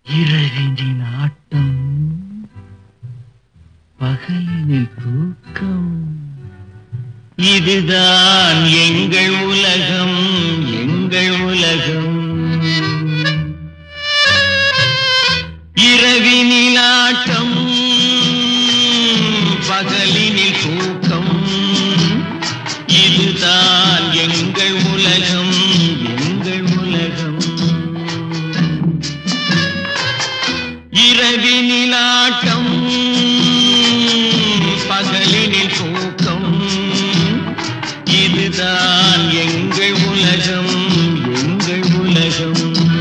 இரவினின் ஆட்டம் பகலினில் தூக்கம் இதுதான் எங்கள் உலகம் எங்கள் உலகம் இரவினில் ஆட்டம் பகலினில் தூக்கம் இதுதான் எங்கள் உலகம் எங்கள் உலகம் இரவினில் ஆட்டம் பகலினில் தூக்கம் இதுதான் எங்கள் உலகம் எங்கள் உலகம்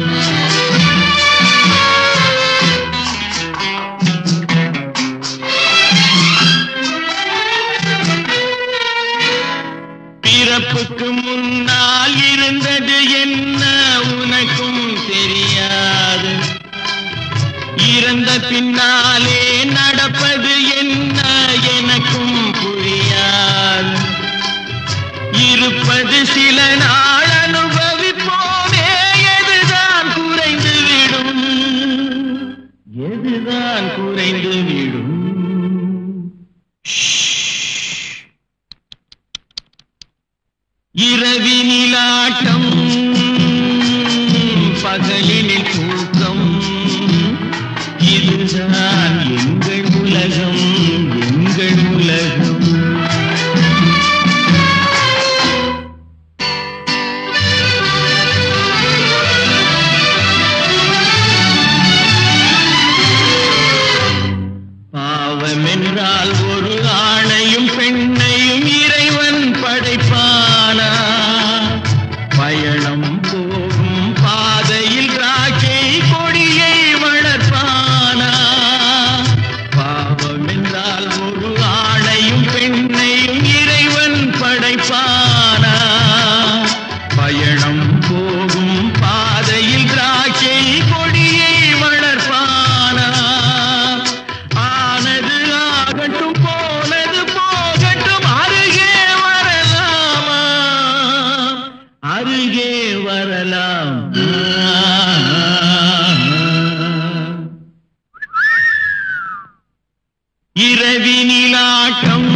பிறப்புக்கு முன்னால் இருந்தது என்ன உனக்கும் தெரியாது இறந்த பின்னாலே நடப்பது என்ன எனக்கும் புரியாது இருப்பது சில நாள் அனுபவிப்போமே எதுதான் குறைந்து விடும் எதுதான் குறைந்து விடும் இரவினிலாட்டம் பகலினில் தூக்கம் இதுதான் எங்கள் உலகம் எங்கள் உலகம் பாவம் என்றால் ஒரு ஆணையும் பெண்ணையும் இறைவன் படைப்பானா பயணம் போகும் பாதையில் ராக்கை கொடியை வளர்ப்பானா பாவம் என்றால் ஒரு ஆணையும் பெண்ணையும் இறைவன் படைப்பானா பயணம் போகும் பாதையில் திராட்சை கொடியை வளர்ப்பானா ஆனது ஆகட்டும் போனது போகட்டும் அருகே வரலாமா அருகே வரலாம் இரவினிலாட்டம்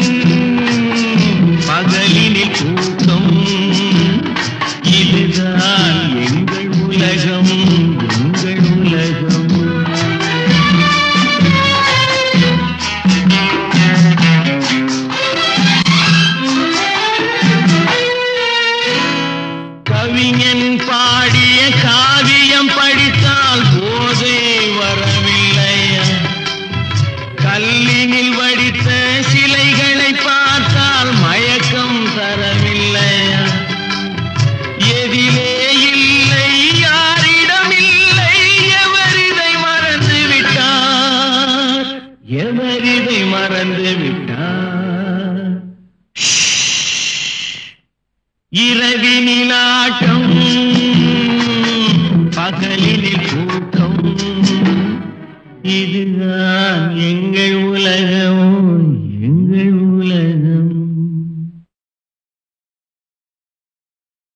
பகலினில் தூக்கம் இதுதான் எங்கள் உலகம் எங்கள் உலகம் கவிஞன் பாடிய காவியம் படித்தால் போதை வரவில்லையா கல்லினில் வடித்த சிலைகளை பார்த்தால் மயக்கம் தரவில்லையா எதிலே இல்லை யாரிடம் இல்லை எவரிதை மறந்து விட்டார் எவரிதை மறந்து விட்டார் இரவினிலாட்டம் பகலினில் தூக்கம் இதுதான் எங்கள் உலகம்